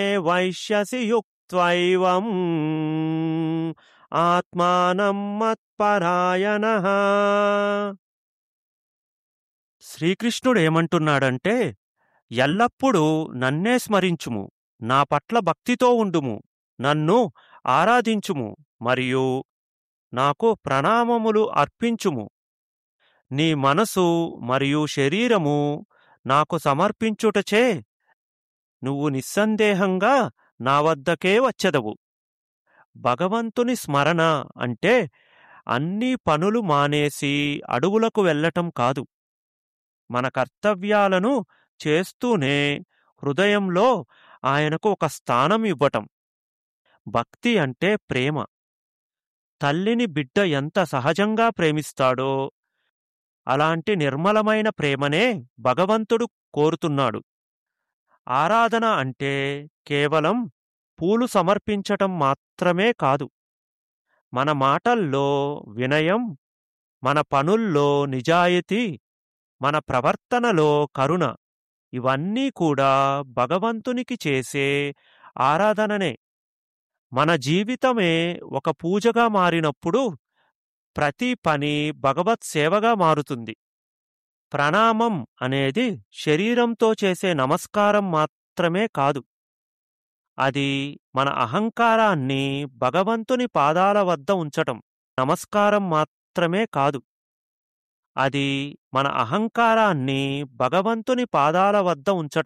వైశ్యసి యుక్త్వైవం ఆత్మానం మత్పరాయణ శ్రీకృష్ణుడు ఏమంటున్నాడంటే ఎల్లప్పుడూ నన్నే స్మరించుము నా పట్ల భక్తితో ఉండుము నన్ను ఆరాధించుము మరియు నాకు ప్రణామములు అర్పించుము నీ మనసు మరియు శరీరము నాకు సమర్పించుటచే నువ్వు నిస్సందేహంగా నా వద్దకే వచ్చెదవు భగవంతుని స్మరణ అంటే అన్ని పనులు మానేసి అడవులకు వెళ్ళటం కాదు మన కర్తవ్యాలను చేస్తూనే హృదయంలో ఆయనకు ఒక స్థానం ఇవ్వటం భక్తి అంటే ప్రేమ తల్లిని బిడ్డ ఎంత సహజంగా ప్రేమిస్తాడో అలాంటి నిర్మలమైన ప్రేమనే భగవంతుడు కోరుతున్నాడు ఆరాధన అంటే కేవలం పూలు సమర్పించటం మాత్రమే కాదు మన మాటల్లో వినయం మన పనుల్లో నిజాయితీ మన ప్రవర్తనలో కరుణ ఇవన్నీ కూడా భగవంతునికి చేసే ఆరాధననే మన జీవితమే ఒక పూజగా మారినప్పుడు ప్రతి పని భగవత్ సేవగా మారుతుంది ప్రణామం అనేది శరీరంతో చేసే నమస్కారం మాత్రమే కాదు అది మన అహంకారాన్ని భగవంతుని పాదాల వద్ద ఉంచటం నమస్కారం మాత్రమే కాదు అది మన అహంకారాన్ని భగవంతుని పాదాల వద్ద ఉంచటం